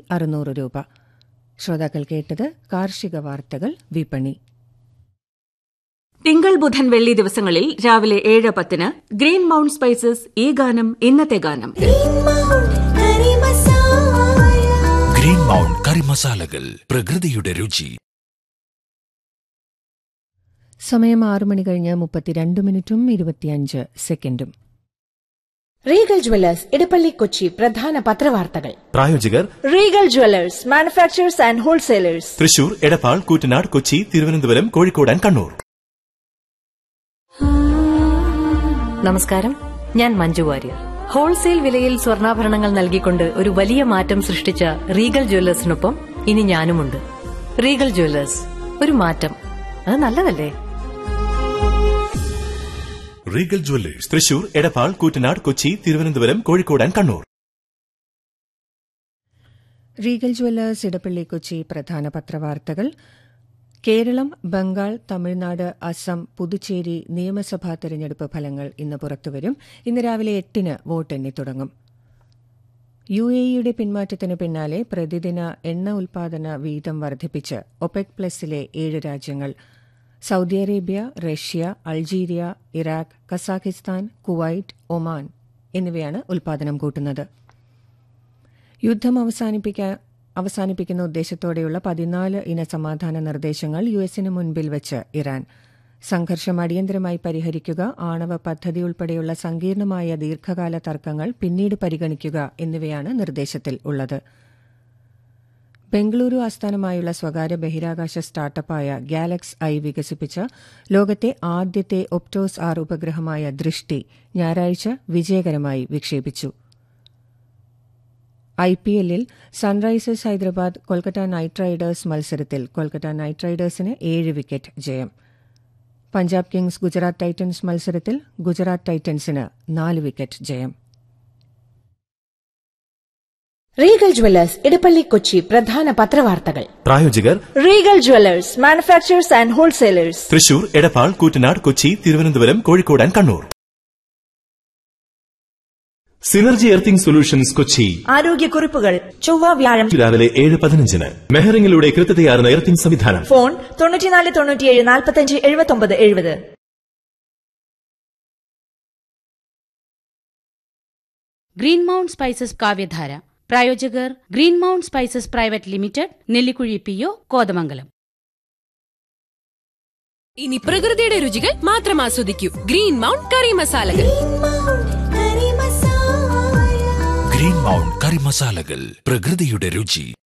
അറുന്നൂറ് രൂപ ശ്രോതാക്കൾ കേട്ടത് കാർഷിക വാർത്തകൾ വിപണി തിങ്കൾ ബുധൻ വെള്ളി ദിവസങ്ങളിൽ രാവിലെ ഏഴ് പത്തിന് ഗ്രീൻ മൗണ്ട് സ്പൈസസ് ഈ ഗാനം ഇന്നത്തെ ഗാനം ഗ്രീൻ മൗണ്ട് കറി മസാലകൾ പ്രകൃതിയുടെ രുചി സമയം ആറ് മണി കഴിഞ്ഞ് മുപ്പത്തിരണ്ട് മിനിറ്റും ഇരുപത്തിയഞ്ച് സെക്കൻഡും റീഗൽ ജ്വല്ലേഴ്സ് ഇടപ്പള്ളി കൊച്ചി പ്രധാന പത്രവാർത്തകൾ പ്രായോജകർ Regal jewellers manufacturers and wholesalers Thrissur Edappal Koottanad Kochi Thiruvananthapuram Kozhikode and Kannur നമസ്കാരം ഞാൻ മഞ്ജു വാര്യർ ഹോൾസെയിൽ വിലയിൽ സ്വർണ്ണാഭരണങ്ങൾ നൽകിക്കൊണ്ട് ഒരു വലിയ മാറ്റം സൃഷ്ടിച്ച റീഗൽ ജ്വല്ലേഴ്സിനൊപ്പം ഇനി ഞാനുമുണ്ട് റീഗൽ ജ്വല്ലേഴ്സ് ഒരു മാറ്റം അത് നല്ലതല്ലേ Regal jewellers Thrissur Edappal Koottanad Kochi Thiruvananthapuram Kozhikode and Kannur Regal jewellers Edappally Kochi പ്രധാന പത്രവാർത്തകൾ കേരളം ബംഗാൾ തമിഴ്നാട് അസം പുതുച്ചേരി നിയമസഭാ തെരഞ്ഞെടുപ്പ് ഫലങ്ങൾ ഇന്ന് പുറത്തുവരും ഇന്ന് രാവിലെ എട്ടിന് വോട്ടെണ്ണി തുടങ്ങും യു എ ഇയുടെ പിന്മാറ്റത്തിന് പിന്നാലെ പ്രതിദിന എണ്ണ ഉൽപാദന വീതം വർദ്ധിപ്പിച്ച് ഒപെക് പ്ലസിലെ ഏഴ് രാജ്യങ്ങൾ Saudi Arabia Russia Algeria Iraq Kazakhstan Kuwait Oman എന്നിവയാണ് ഉൽപാദനം കൂട്ടുന്നത് യുദ്ധം അവസാനിപ്പിക്കാൻ അവസാനിപ്പിക്കുന്ന ഉദ്ദേശത്തോടെയുള്ള പതിനാല് ഇന സമാധാന നിർദ്ദേശങ്ങൾ യു എസിന് മുൻപിൽ വെച്ച് ഇറാൻ സംഘർഷം അടിയന്തരമായി പരിഹരിക്കുക ആണവ പദ്ധതി ഉൾപ്പെടെയുള്ള സങ്കീർണമായ ദീർഘകാല തർക്കങ്ങൾ പിന്നീട് പരിഗണിക്കുക എന്നിവയാണ് നിർദ്ദേശത്തിൽ ഉള്ളത് ബംഗളൂരു ആസ്ഥാനമായുള്ള സ്വകാര്യ ബഹിരാകാശ സ്റ്റാർട്ടപ്പായ ഗാലക്സ് ഐ വികസിപ്പിച്ച ലോകത്തെ ആദ്യത്തെ ഒപ്റ്റോസ് ആർ ഉപഗ്രഹമായ ദൃഷ്ടി ഞായറാഴ്ച വിജയകരമായി വിക്ഷേപിച്ചു ഐ പി എല്ലിൽ Sunrisers Hyderabad Kolkata Knight Riders മത്സരത്തിൽ കൊൽക്കത്ത നൈറ്റ് റൈഡേഴ്സിന് ഏഴ് വിക്കറ്റ് ജയം പഞ്ചാബ് കിങ്സ് ഗുജറാത്ത് ടൈറ്റൻസ് മത്സരത്തിൽ ഗുജറാത്ത് ടൈറ്റൻസിന് നാല് വിക്കറ്റ് ജയം റീഗൽ ജ്വല്ലേഴ്സ് ഇടപ്പള്ളി കൊച്ചി പ്രധാന പത്രവാർത്തകൾ പ്രായോജകർ Regal jewellers manufacturers and wholesalers Thrissur Edappal Koottanad Kochi Thiruvananthapuram Kozhikode and Kannur Synergy earthing solutions Kochi ആരോഗ്യക്കുറിപ്പുകൾ ചൊവ്വ വ്യാഴം രാവിലെ ഏഴ് പതിനഞ്ചിന് മെഹറിംഗിലൂടെ കൃത്യതയാർന്ന എർത്തിംഗ് സംവിധാനം ഫോൺ തൊണ്ണൂറ്റിനാല് തൊണ്ണൂറ്റിയേഴ് നാൽപ്പത്തഞ്ച് എഴുപത്തൊമ്പത് എഴുപത് ഗ്രീൻ മൗണ്ട് സ്പൈസസ് കാവ്യധാര പ്രായോജകർ Green Mount Spices private limited Nellikuzhi P O Kothamangalam ഇനി പ്രകൃതിയുടെ രുചികൾ മാത്രം ആസ്വദിക്കൂ ഗ്രീൻ മൗണ്ട് കറി മസാലകൾ ഗ്രീൻ മൗണ്ട് കറി മസാലകൾ പ്രകൃതിയുടെ രുചി